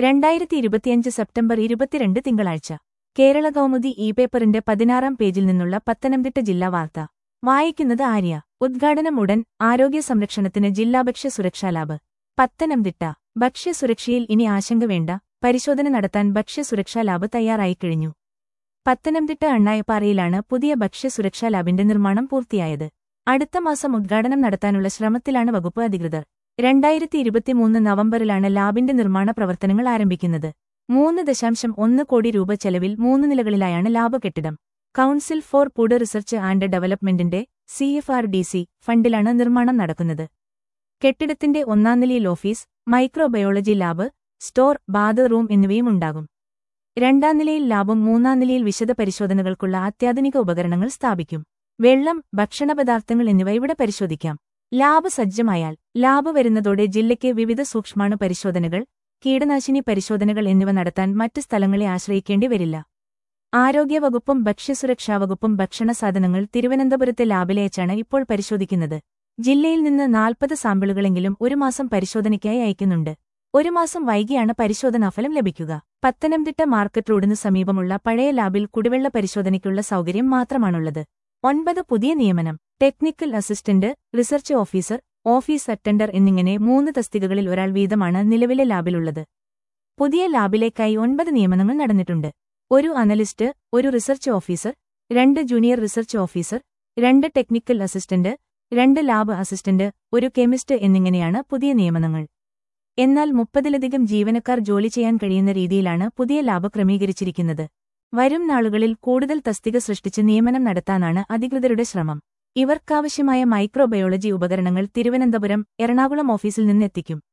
രണ്ടായിരത്തി ഇരുപത്തിയഞ്ച് സെപ്റ്റംബർ ഇരുപത്തിരണ്ട് തിങ്കളാഴ്ച കേരള കൗമുദി ഇ പേപ്പറിന്റെ പതിനാറാം പേജിൽ നിന്നുള്ള പത്തനംതിട്ട ജില്ലാ വാർത്ത വായിക്കുന്നത് ആര്യ ഉദ്ഘാടനം ഉടൻ ആരോഗ്യ സംരക്ഷണത്തിന് ജില്ലാ ഭക്ഷ്യ സുരക്ഷാ ലാബ് പത്തനംതിട്ട ഭക്ഷ്യസുരക്ഷയിൽ ഇനി ആശങ്ക വേണ്ട പരിശോധന നടത്താൻ ഭക്ഷ്യസുരക്ഷാ ലാബ് തയ്യാറായിക്കഴിഞ്ഞു പത്തനംതിട്ട അണ്ണായപ്പാറയിലാണ് പുതിയ ഭക്ഷ്യസുരക്ഷാ ലാബിന്റെ നിർമ്മാണം പൂർത്തിയായത് അടുത്ത മാസം ഉദ്ഘാടനം നടത്താനുള്ള ശ്രമത്തിലാണ് വകുപ്പ് അധികൃതർ രണ്ടായിരത്തി ഇരുപത്തിമൂന്ന് നവംബറിലാണ് ലാബിന്റെ നിർമ്മാണ പ്രവർത്തനങ്ങൾ ആരംഭിക്കുന്നത് മൂന്ന് ദശാംശം ഒന്ന് കോടി രൂപ ചെലവിൽ മൂന്ന് നിലകളിലായാണ് ലാബ് കെട്ടിടം council for food research and ഡെവലപ്മെന്റിന്റെ C F R D C ഫണ്ടിലാണ് നിർമ്മാണം നടക്കുന്നത് കെട്ടിടത്തിന്റെ ഒന്നാം നിലയിൽ office microbiology lab store bathroom എന്നിവയും ഉണ്ടാകും രണ്ടാം നിലയിൽ ലാബും മൂന്നാം നിലയിൽ വിശദ പരിശോധനകൾക്കുള്ള അത്യാധുനിക ഉപകരണങ്ങൾ സ്ഥാപിക്കും വെള്ളം ഭക്ഷണപദാർത്ഥങ്ങൾ എന്നിവ ഇവിടെ പരിശോധിക്കാം ലാബ് സജ്ജമായാൽ ലാബ് വരുന്നതോടെ ജില്ലയ്ക്ക് വിവിധ സൂക്ഷ്മാണു പരിശോധനകൾ കീടനാശിനി പരിശോധനകൾ എന്നിവ നടത്താൻ മറ്റ് സ്ഥലങ്ങളെ ആശ്രയിക്കേണ്ടി വരില്ല ആരോഗ്യവകുപ്പും ഭക്ഷ്യസുരക്ഷാ വകുപ്പും ഭക്ഷണ സാധനങ്ങൾ തിരുവനന്തപുരത്തെ ലാബിലയച്ചാണ് ഇപ്പോൾ പരിശോധിക്കുന്നത് ജില്ലയിൽ നിന്ന് നാൽപ്പത് സാമ്പിളുകളെങ്കിലും ഒരു മാസം പരിശോധനയ്ക്കായി അയക്കുന്നുണ്ട് ഒരു മാസം വൈകിയാണ് പരിശോധനാഫലം ലഭിക്കുക പത്തനംതിട്ട മാർക്കറ്റ് റോഡിനു സമീപമുള്ള പഴയ ലാബിൽ കുടിവെള്ള പരിശോധനയ്ക്കുള്ള സൗകര്യം മാത്രമാണുള്ളത് ഒൻപത് പുതിയ നിയമനം technical assistant research officer office attender എന്നിങ്ങനെ മൂന്ന് തസ്തികകളിൽ ഒരാൾ വീതമാണ് നിലവിലെ ലാബിലുള്ളത് പുതിയ ലാബിലേക്കായി ഒൻപത് നിയമനങ്ങൾ നടന്നിട്ടുണ്ട് ഒരു അനലിസ്റ്റ് ഒരു റിസർച്ച് ഓഫീസർ രണ്ട് ജൂനിയർ റിസർച്ച് ഓഫീസർ രണ്ട് ടെക്നിക്കൽ അസിസ്റ്റന്റ് രണ്ട് ലാബ് അസിസ്റ്റന്റ് ഒരു കെമിസ്റ്റ് എന്നിങ്ങനെയാണ് പുതിയ നിയമനങ്ങൾ എന്നാൽ മുപ്പതിലധികം ജീവനക്കാർ ജോലി ചെയ്യാൻ കഴിയുന്ന രീതിയിലാണ് പുതിയ ലാബ് ക്രമീകരിച്ചിരിക്കുന്നത് വരും നാളുകളിൽ കൂടുതൽ തസ്തിക സൃഷ്ടിച്ച് നിയമനം നടത്താനാണ് അധികൃതരുടെ ശ്രമം ഇവർക്കാവശ്യമായ മൈക്രോബയോളജി ഉപകരണങ്ങൾ തിരുവനന്തപുരം എറണാകുളം ഓഫീസിൽ നിന്നെത്തിക്കും